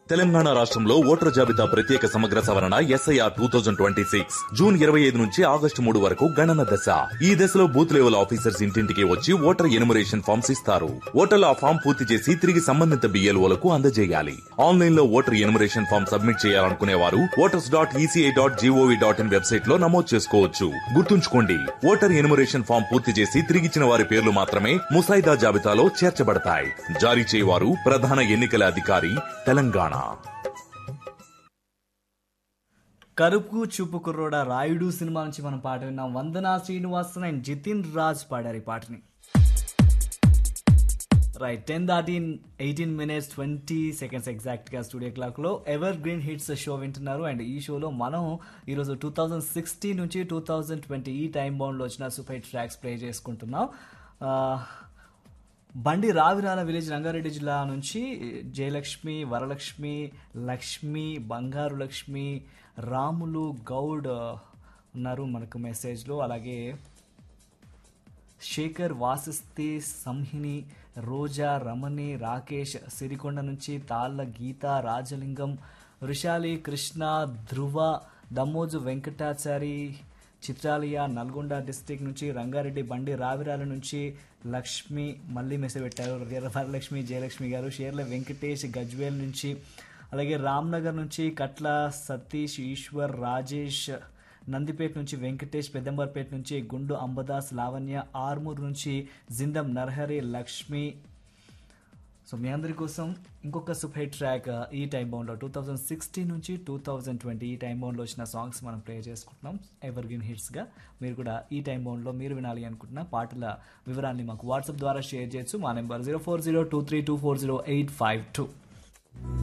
తెలంగాణ రాష్ట్రంలో ఓటర్ జాబితా ప్రత్యేక సమగ్ర సవరణ SIR two thousand twenty six June ఇరవై ఐదు నుంచి ఆగస్టు మూడు వరకు గణన దశ ఈ దశలో బూత్ లెవెల్ ఆఫీసర్స్ ఇంటింటికి వచ్చి ఓటర్ ఎనుమరేషన్ ఫామ్స్ ఇస్తారు ఓటర్లు ఆ ఫామ్ పూర్తి చేసి తిరిగి సంబంధిత బిఎల్ఓలకు అందజేయాలి ఆన్లైన్ లో ఓటర్ ఎనుమరేషన్ ఫామ్ సబ్మిట్ చేయాలనుకునే వారు voters dot ECI dot G O V dot in website లో నమోదు చేసుకోవచ్చు గుర్తుంచుకోండి ఓటర్ ఎనుమరేషన్ ఫామ్ పూర్తి చేసి తిరిగిచ్చిన వారి పేర్లు మాత్రమే ముసాయిదా జాబితాలో చేర్చబడతాయి జారీ చేయవారు ప్రధాన ఎన్నికల అధికారి తెలంగాణ కరుపు చూపు కుర్రోడ రాయుడు సినిమా నుంచి మనం పాట విన్నాం వందనా శ్రీనివాసన్ అండ్ జితిన్ రాజ్ పాడారు ఈ పాటని రైట్ టెన్ దాటిన్ ఎయిటీన్ మినిట్స్ ట్వంటీ సెకండ్స్ ఎగ్జాక్ట్గా స్టూడియో క్లాక్లో ఎవర్ గ్రీన్ హిట్స్ షో వింటున్నారు అండ్ ఈ షోలో మనం ఈరోజు టూ థౌజండ్ సిక్స్టీన్ నుంచి టూ థౌజండ్ ట్వంటీ ఈ టైం బౌండ్లో వచ్చిన సూపర్ హిట్ ట్రాక్స్ ప్లే చేసుకుంటున్నాం ఆ, బండి రావిరాల విలేజ్ రంగారెడ్డి జిల్లా నుంచి జయలక్ష్మి వరలక్ష్మి లక్ష్మి బంగారు లక్ష్మి రాములు గౌడ్ ఉన్నారు మనకు మెసేజ్లో అలాగే శేఖర్ వాసిస్తి సంహిని రోజా రమణి రాకేష్ సిరికొండ నుంచి తాళ్ళ గీత రాజలింగం వృషాలి కృష్ణ ధ్రువ దమ్మోజు వెంకటాచారి చిత్రాలయ నల్గొండ డిస్టిక్ నుంచి రంగారెడ్డి బండి రావిరాల నుంచి లక్ష్మి మళ్ళీ మెసేజ్ పెట్టారు వరలక్ష్మి జయలక్ష్మి గారు షేర్ల వెంకటేష్ గజ్వేల్ నుంచి అలాగే రామ్నగర్ నుంచి కట్ల సతీష్ ఈశ్వర్ రాజేష్ నందిపేట నుంచి వెంకటేష్ పెద్దంబర్పేట నుంచి గుండు అంబదాస్ లావణ్య ఆర్మూర్ నుంచి జిందం నర్హరి లక్ష్మి సో మీ అందరి కోసం ఇంకొక సూపర్ హిట్ ట్రాక్ ఈ టైం బౌండ్లో టూ థౌజండ్ సిక్స్టీన్ నుంచి టూ థౌజండ్ ట్వంటీ ఈ టైం బౌండ్లో వచ్చిన సాంగ్స్ మనం ప్లే చేసుకుంటున్నాం ఎవర్ గ్రీన్ హిట్స్గా మీరు కూడా ఈ టైం బౌండ్లో మీరు వినాలి అనుకుంటున్న పాటల వివరాన్ని మాకు వాట్సాప్ ద్వారా షేర్ చేయొచ్చు మా number zero four zero two three two four zero eight five two